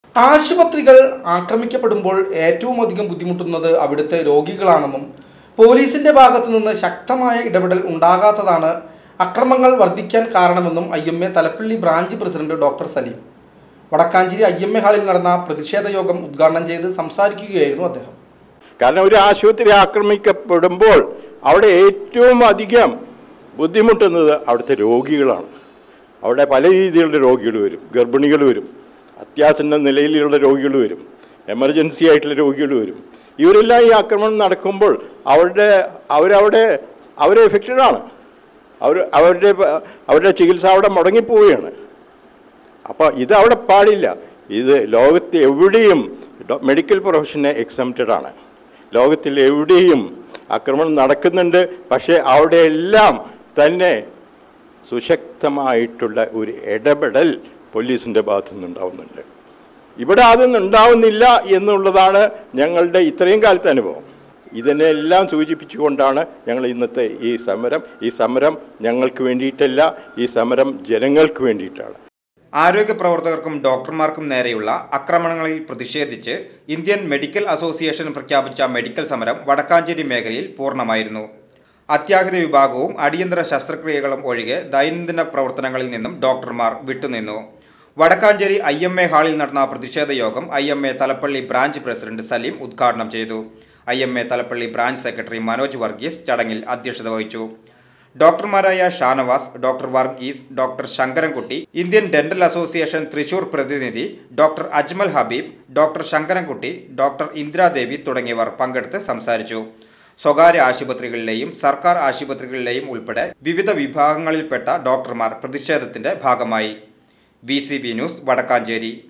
ആശുപത്രികൾ ആക്രമിക്കപ്പെടുമ്പോൾ ഏറ്റവും അധികം ബുദ്ധിമുട്ടുന്നത് അവിടുത്തെ രോഗികളാണെന്നും പോലീസിന്റെ ഭാഗത്തു നിന്ന് ശക്തമായ ഇടപെടൽ ഉണ്ടാകാത്തതാണ് അക്രമങ്ങൾ വർദ്ധിക്കാൻ കാരണമെന്നും I M A Thalappilly branch president doctor Saleem Wadakkanchery I M A ഹാളിൽ നടന്ന പ്രതിഷേധ യോഗം ഉദ്ഘാടനം ചെയ്ത് സംസാരിക്കുകയായിരുന്നു അദ്ദേഹം കാരണം ഒരു ആശുപത്രി ആക്രമിക്കപ്പെടുമ്പോൾ അവിടെ ഏറ്റവും അധികം ബുദ്ധിമുട്ടുന്നത് അവിടുത്തെ രോഗികളാണ് അവിടെ പല രീതിയിലുള്ള രോഗികൾ വരും ഗർഭിണികൾ വരും അത്യാസന്ന നിലയിലുള്ള രോഗികൾ വരും എമർജൻസി ആയിട്ടുള്ള രോഗികൾ വരും ഇവരെല്ലാം ഈ ആക്രമണം നടക്കുമ്പോൾ അവരുടെ അവരവിടെ അവർ എഫക്റ്റഡ് ആണ് അവർ അവരുടെ അവരുടെ ചികിത്സ അവിടെ മുടങ്ങിപ്പോവുകയാണ് അപ്പോൾ ഇത് അവിടെ പാടില്ല ഇത് ലോകത്ത് എവിടെയും ഡോ- മെഡിക്കൽ പ്രൊഫഷനെ എക്സംപ്റ്റഡ് ആണ് ലോകത്തിൽ എവിടെയും ആക്രമണം നടക്കുന്നുണ്ട് പക്ഷേ അവിടെയെല്ലാം തന്നെ സുശക്തമായിട്ടുള്ള ഒരു ഇടപെടൽ പോലീസിൻ്റെ ഭാഗത്തു നിന്നുണ്ടാവുന്നുണ്ട് ഇവിടെ അതൊന്നും ഉണ്ടാവുന്നില്ല എന്നുള്ളതാണ് ഞങ്ങളുടെ ഇത്രയും കാലത്തെ അനുഭവം ഇതിനെല്ലാം സൂചിപ്പിച്ചുകൊണ്ടാണ് ഞങ്ങൾ ഇന്നത്തെ ഈ സമരം ഈ സമരം ഞങ്ങൾക്ക് വേണ്ടിയിട്ടല്ല ഈ സമരം ജനങ്ങൾക്ക് വേണ്ടിയിട്ടാണ് ആരോഗ്യ പ്രവർത്തകർക്കും ഡോക്ടർമാർക്കും നേരെയുള്ള ആക്രമണങ്ങളിൽ പ്രതിഷേധിച്ച് ഇന്ത്യൻ മെഡിക്കൽ അസോസിയേഷൻ പ്രഖ്യാപിച്ച മെഡിക്കൽ സമരം വടക്കാഞ്ചേരി മേഖലയിൽ പൂർണ്ണമായിരുന്നു അത്യാഹിത വിഭാഗവും അടിയന്തര ശസ്ത്രക്രിയകളും ഒഴികെ ദൈനംദിന പ്രവർത്തനങ്ങളിൽ നിന്നും ഡോക്ടർമാർ വിട്ടുനിന്നു വടക്കാഞ്ചേരി ഐ എം എ ഹാളിൽ നടന്ന പ്രതിഷേധ യോഗം I M A Thalappilly branch president Saleem ഉദ്ഘാടനം ചെയ്തു I M A Thalappilly branch secretary Manoj Varghese ചടങ്ങിൽ അധ്യക്ഷത വഹിച്ചു ഡോക്ടർമാരായ Shanavas doctor Varghese doctor Sankarankutty Indian dental association Thrissur പ്രതിനിധി doctor Ajmal Habeeb doctor Sankarankutty doctor Indiradevi തുടങ്ങിയവർ പങ്കെടുത്ത് സംസാരിച്ചു സ്വകാര്യ ആശുപത്രികളിലെയും സർക്കാർ ആശുപത്രികളിലെയും ഉൾപ്പെടെ വിവിധ വിഭാഗങ്ങളിൽപ്പെട്ട ഡോക്ടർമാർ പ്രതിഷേധത്തിന്റെ ഭാഗമായി ബി ന്യൂസ് വടക്കാഞ്ചേരി